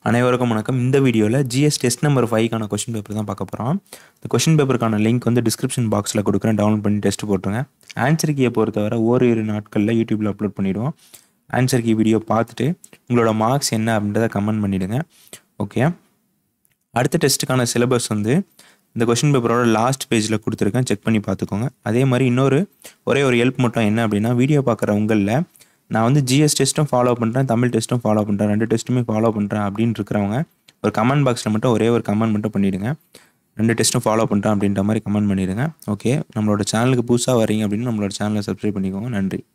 அனைவருக்கும் வணக்கம் இந்த வீடியோவில் ஜிஎஸ் டெஸ்ட் நம்பர் ஃபைவ்க்கான கொஷின் பேப்பர் தான் பார்க்க போகிறோம் இந்த கொஷின் பேப்பருக்கான லிங்க் வந்து டிஸ்கிரிப்ஷன் பாக்ஸில் கொடுக்குறேன் டவுன்லோட் பண்ணி டெஸ்ட் போட்டுருங்க ஆன்சர் கீயை பொறுத்தவரை ஓரிரு நாட்களில் யூடியூப்பில் அப்லோட் பண்ணிவிடுவோம் ஆன்சர் கீ வீடியோ பார்த்துட்டு உங்களோட மார்க்ஸ் என்ன அப்படின்றத கமெண்ட் பண்ணிவிடுங்க ஓகே அடுத்த டெஸ்ட்டுக்கான சிலபஸ் வந்து இந்த கொஷின் பேப்பரோட லாஸ்ட் பேஜில் கொடுத்துருக்கேன் செக் பண்ணி பார்த்துக்கோங்க அதே மாதிரி இன்னொரு ஒரே ஒரு ஹெல்ப் மட்டும் என்ன அப்படின்னா வீடியோ பார்க்குற உங்களில் நான் வந்து ஜிஎஸ் டெஸ்ட்டும் ஃபாலோ பண்ணுறேன் தமிழ் டெஸ்ட்டும் ஃபாலோ பண்ணுறேன் ரெண்டு டெஸ்ட்டுமே ஃபாலோ பண்ணுறேன் அப்படின்னு இருக்கிறவங்க ஒரு கமெண்ட் பாக்ஸில் மட்டும் ஒரே ஒரு கமெண்ட் மட்டும் பண்ணிவிடுங்க ரெண்டு டெஸ்ட்டும் ஃபாலோ பண்ணுறேன் அப்படின்ற மாதிரி கமெண்ட் பண்ணிவிடுங்க ஓகே நம்மளோட சேனலுக்கு புதுசாக வரீங்க அப்படின்னு நம்மளோட சேனலை சப்ஸ்கிரைப் பண்ணிக்கோங்க நன்றி